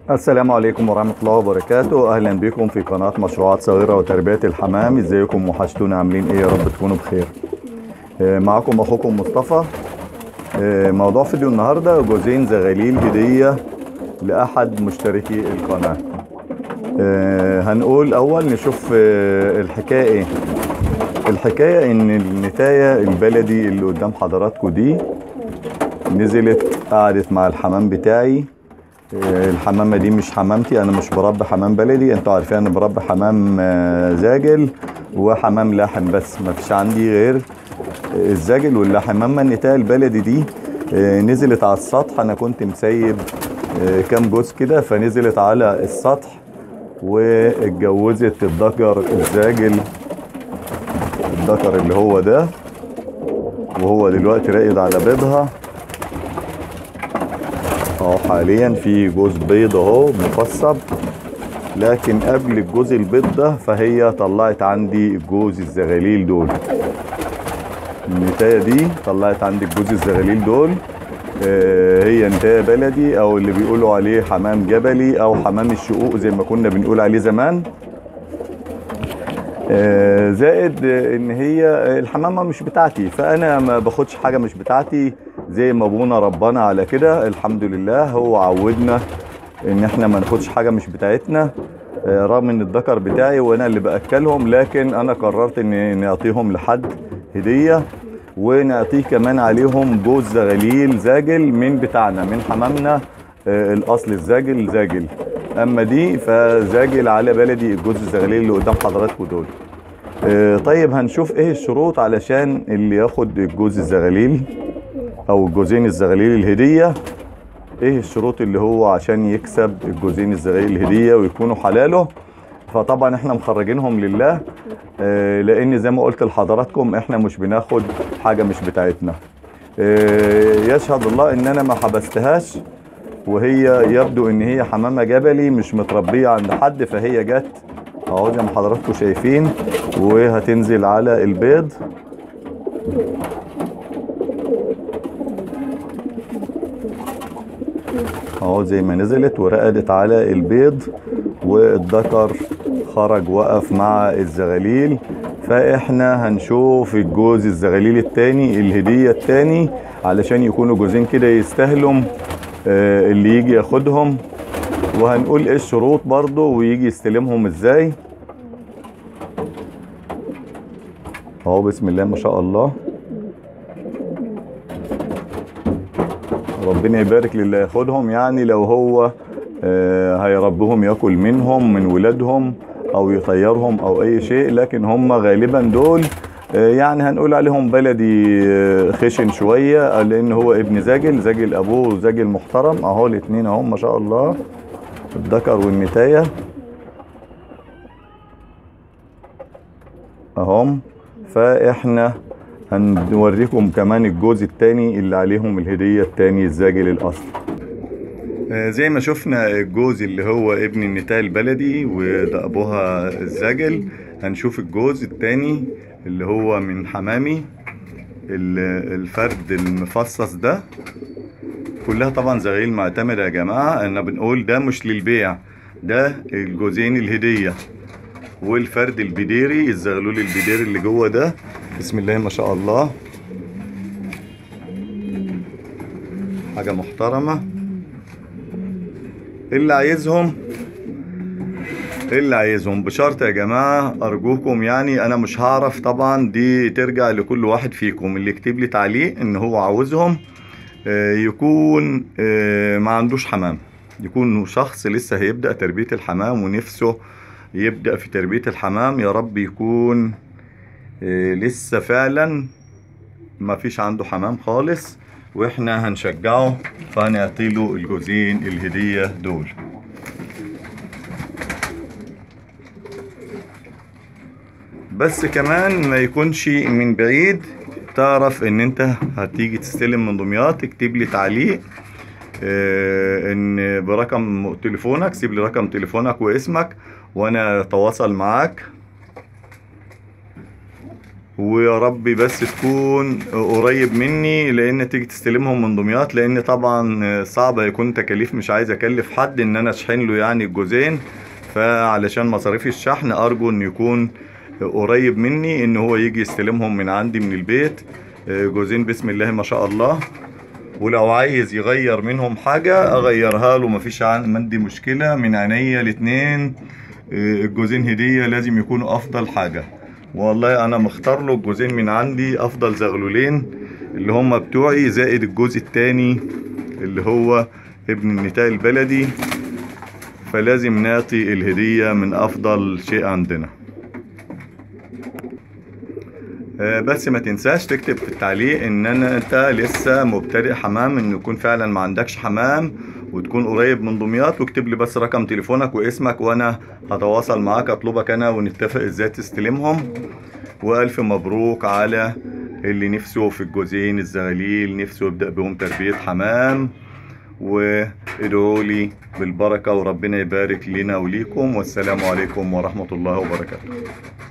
السلام عليكم ورحمة الله وبركاته أهلا بكم في قناة مشروعات صغيرة وتربية الحمام ازيكم وحشتونا عاملين ايه يا رب تكونوا بخير آه، معكم أخوكم مصطفى آه، موضوع فيديو النهاردة جوزين زغاليل هدية لأحد مشتركي القناة آه، هنقول أول نشوف آه، الحكاية ايه الحكاية ان النتاية البلدي اللي قدام حضراتكم دي نزلت قعدت مع الحمام بتاعي آه، الحمامة دي مش حمامتي انا مش بربي حمام بلدي انتوا عارفين انا بربي حمام آه، زاجل وحمام لاحم بس ما فيش عندي غير الزاجل واللاحم اما النتاية البلدي دي آه، نزلت على السطح انا كنت مسيب آه، كام جوز كده فنزلت على السطح واتجوزت الذكر الزاجل الذكر اللي هو ده وهو دلوقتي راقد على بيضها اهو حاليا في جوز بيض اهو مفصب لكن قبل الجوز البيض ده فهي طلعت عندي الجوز الزغاليل دول النتاية دي طلعت عندي الجوز الزغاليل دول آه، هي نتاية بلدي او اللي بيقولوا عليه حمام جبلي او حمام الشقوق زي ما كنا بنقول عليه زمان آه، زائد آه، ان هي آه، الحمامه مش بتاعتي فانا ما باخدش حاجه مش بتاعتي زي ما ابونا ربنا على كده الحمد لله هو عودنا ان احنا ما ناخدش حاجه مش بتاعتنا آه، رغم ان الذكر بتاعي وانا اللي باكلهم لكن انا قررت ان نعطيهم لحد هديه ونعطيه كمان عليهم جوز زغاليل زاجل من بتاعنا من حمامنا آه، الاصل الزاجل زاجل اما دي فزاجل على بلدي الجوز الزغاليل اللي قدام حضراتكم دول آه، طيب هنشوف ايه الشروط علشان اللي ياخد الجوز الزغاليل او الجوزين الزغاليل الهديه ايه الشروط اللي هو عشان يكسب الجوزين الزغاليل الهديه ويكونوا حلاله فطبعا احنا مخرجينهم لله آه، لان زي ما قلت لحضراتكم احنا مش بناخد حاجه مش بتاعتنا آه، يشهد الله ان انا ما حبستهاش وهي يبدو ان هي حمامه جبلي مش متربيه عند حد فهي جت اهو زي ما حضراتكم شايفين وهتنزل على البيض اهو زي ما نزلت ورقدت على البيض والذكر خرج وقف مع الزغاليل فاحنا هنشوف الجوز الزغاليل التاني الهدية التاني علشان يكونوا جوزين كده يستاهلوا آه، اللي يجي ياخدهم وهنقول ايه الشروط برضو ويجي يستلمهم ازاي اهو بسم الله ما شاء الله ربنا يبارك للي ياخدهم يعني لو هو آه، هيربهم ياكل منهم من ولادهم او يطيرهم او اي شيء لكن هم غالبا دول آه، يعني هنقول عليهم بلدي آه، خشن شوية لان هو ابن زاجل زاجل ابوه زاجل محترم اهو الاتنين اهم ما شاء الله الذكر والنتاية اهم فاحنا هنوريكم كمان الجوز التاني اللي عليهم الهدية التاني الزاجل الأصل آه، زي ما شفنا الجوز اللي هو ابن النتاية البلدي وده أبوها الزاجل هنشوف الجوز التاني اللي هو من حمامي ال- الفرد المفصص ده كلها طبعا زغاليل معتمدة يا جماعة انا بنقول ده مش للبيع ده الجوزين الهدية والفرد البديري الزغلول البديري اللي جوه ده بسم الله ما شاء الله حاجة محترمة اللي عايزهم اللي عايزهم بشرط يا جماعة أرجوكم يعني أنا مش هعرف طبعا دي ترجع لكل واحد فيكم اللي يكتب لي تعليق إن هو عاوزهم آه، يكون آه، ما عندوش حمام يكون شخص لسه هيبدأ تربية الحمام ونفسه يبدأ في تربية الحمام يا رب يكون آه، لسه فعلا ما فيش عنده حمام خالص واحنا هنشجعه فهنعطيله الجوزين الهدية دول بس كمان ما يكونش من بعيد تعرف ان انت هتيجي تستلم من دمياط اكتب لي تعليق آه، ان برقم تليفونك سيب لي رقم تليفونك واسمك وانا اتواصل معاك ويا رب بس تكون قريب مني لان تيجي تستلمهم من دمياط لان طبعا صعب يكون تكاليف مش عايز اكلف حد ان انا اشحن له يعني الجوزين فعلشان مصاريف الشحن ارجو ان يكون قريب مني ان هو يجي يستلمهم من عندي من البيت جوزين بسم الله ما شاء الله ولو عايز يغير منهم حاجة اغيرها له مفيش عندي مشكلة من عينيا الاتنين الجوزين هدية لازم يكونوا افضل حاجة والله انا مختار له الجوزين من عندي افضل زغلولين اللي هم بتوعي زائد الجزء التاني اللي هو ابن النتاء البلدي فلازم نعطي الهدية من افضل شيء عندنا بس ما تنساش تكتب في التعليق ان انا انت لسه مبتدئ حمام ان يكون فعلا ما عندكش حمام وتكون قريب من دمياط واكتب لي بس رقم تليفونك واسمك وانا هتواصل معاك اطلبك انا ونتفق ازاي تستلمهم والف مبروك على اللي نفسه في الجوزين الزغاليل نفسه يبدأ بهم تربية حمام وادعوا لي بالبركة وربنا يبارك لنا وليكم والسلام عليكم ورحمة الله وبركاته